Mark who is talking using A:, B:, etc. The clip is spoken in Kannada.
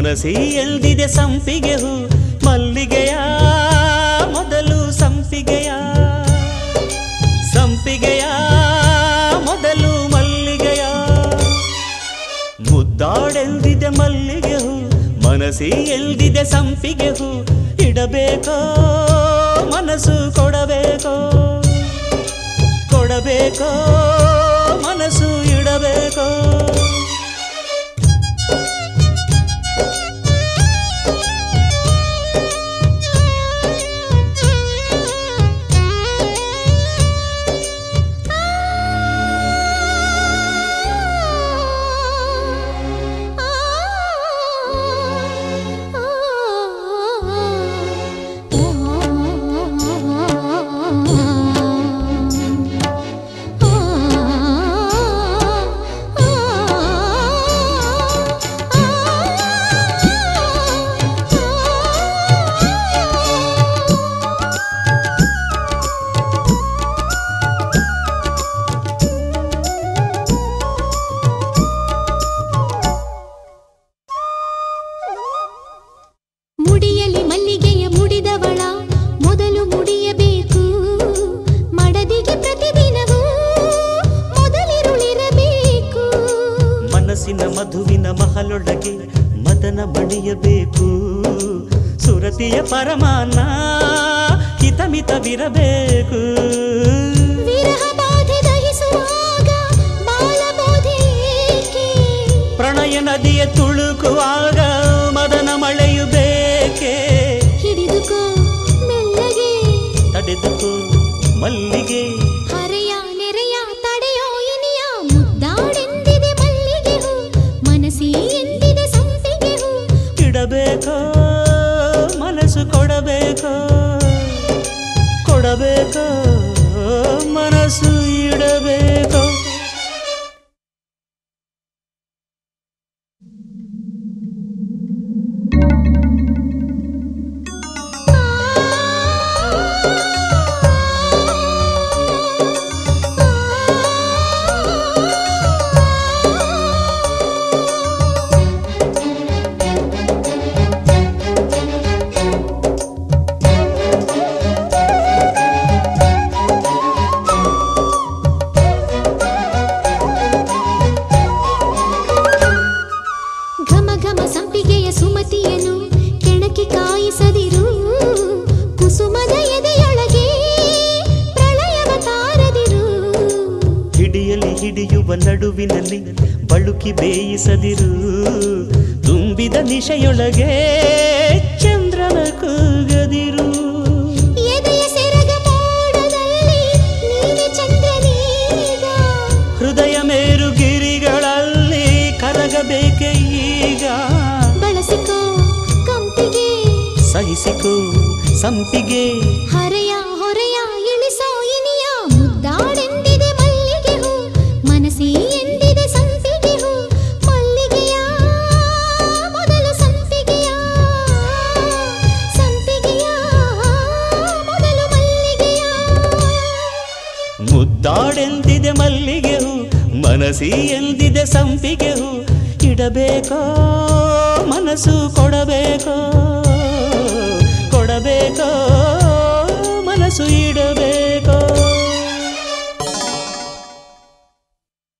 A: ಮನಸಿ ಎಲ್ದಿದೆ ಸಂಪಿಗೆ ಹೂ ಮಲ್ಲಿಗೆಯ ಮೊದಲು ಸಂಪಿಗೆಯ ಸಂಪಿಗೆಯ ಮೊದಲು ಮಲ್ಲಿಗೆಯ ಮುದ್ದಾಡೆಲ್ದಿದೆ ಮಲ್ಲಿಗೆ ಹೂ ಮನಸಿ ಎಲ್ದಿದೆ ಸಂಪಿಗೆ ಹೂ ಇಡಬೇಕೋ ಮನಸ್ಸು ಕೊಡಬೇಕೋ ಕೊಡಬೇಕೋ ಮನಸ್ಸು ಇಡಬೇಕೋ
B: ಮುಡಿಯಲಿ ಮಲ್ಲಿಗೆಯ ಮುಡಿದವಳ ಮೊದಲು ಮುಡಿಯಬೇಕು ಮಡದಿಗೆ ಪ್ರತಿದಿನವೂ ಮೊದಲಿರುಳಿರಬೇಕು
A: ಮನಸ್ಸಿನ ಮಧುವಿನ ಮಹಲೊಳಗೆ ಮದನ ಮಣಿಯಬೇಕು ಸುರತಿಯ ಪರಮಾನ ಹಿತಮಿತವಿರಬೇಕು
B: ವಿರಹ ಬಾಧೆ ದಹಿಸುವಾಗ ಬಾಲಬೋಧೆ ಏಕೆ?
A: ಪ್ರಣಯ ನದಿಯ ತುಳುಕುವಾಗ ಮದನ ಮಳೆಯು ಬೇಕೆ
B: ಹಿಡಿದುಕೋ ಮೆಲ್ಲಗೆ
A: ತಡೆದುಕೋ ಮಲ್ಲಿಗೆ
B: ಹರೆಯ ನೆರೆಯ ತಡೆಯೋ ಇನಿಯ ಮುದ್ದಾಡೆಂದಿದೆ ಮಲ್ಲಿಗೆ ಹೂ ಮನಸ್ಸಿ ಎಂದಿದೆ ಸಂಪಿಗೆ ಹೂ
A: ಇಡಬೇಕೋ ಮನಸ್ಸು ಕೊಡಬೇಕೋ ಕೊಡಬೇಕೋ ಮನಸ್ಸು ಇಡಬೇಕೋ
B: ಘಮ ಘಮ ಸಂಪಿಗೆಯ ಸುಮತಿಯನು ಕೆಣಕಿ ಕಾಯಿಸದಿರು ಕುಸುಮದ ಎದೆಯೊಳಗೆ ಪ್ರಳಯವ ತಾರದಿರು
A: ಹಿಡಿಯಲಿ ಹಿಡಿಯುವ ನಡುವಿನಲ್ಲಿ ಬಳುಕಿ ಬೇಯಿಸದಿರು ತುಂಬಿದ ನಿಶೆಯೊಳಗೆ ಚಂದ್ರನ ಕೂಗದಿರು
B: ಎದೆಯ ಸೆರಗ ಮೋಡದಲ್ಲಿ ನೀನೆ ಚಂದ್ರನೀಗ
A: ಹೃದಯ ಮೇರು ಗಿರಿಗಳಲ್ಲಿ ಕರಗಬೇಕೆ ಈಗ
B: ಬಳಸಿಕೋ ಕಂಪಿಗೆ
A: ಸಹಿಸಿಕೋ ಸಂಪಿಗೆ
B: ಹರೆಯ ಹೊರೆಯ ಇಳಿಸೋ ಇನಿಯ ಮುದ್ದಾಡೆಂದಿದೆ ಮಲ್ಲಿಗೆ ಹೂ ಮನಸ್ಸಿ ಎಂದಿದೆ ಸಂಪಿಗೆ ಹೂ ಮಲ್ಲಿಗೆಯ ಮೊದಲು ಸಂಪಿಗೆಯ ಸಂಪಿಗೆಯ ಮೊದಲು ಮಲ್ಲಿಗೆಯ
A: ಮುದ್ದಾಡೆಂದಿದೆ ಮಲ್ಲಿಗೆ ಹೂ ಮನಸಿ ಎಂದಿದೆ ಸಂಪಿಗೆ ಹೂ ಇಡಬೇಕೋ ಮನಸ್ಸು ಕೊಡಬೇಕೋ ಕೊಡಬೇಕೋ ಮನಸ್ಸು ಇಡಬೇಕೋ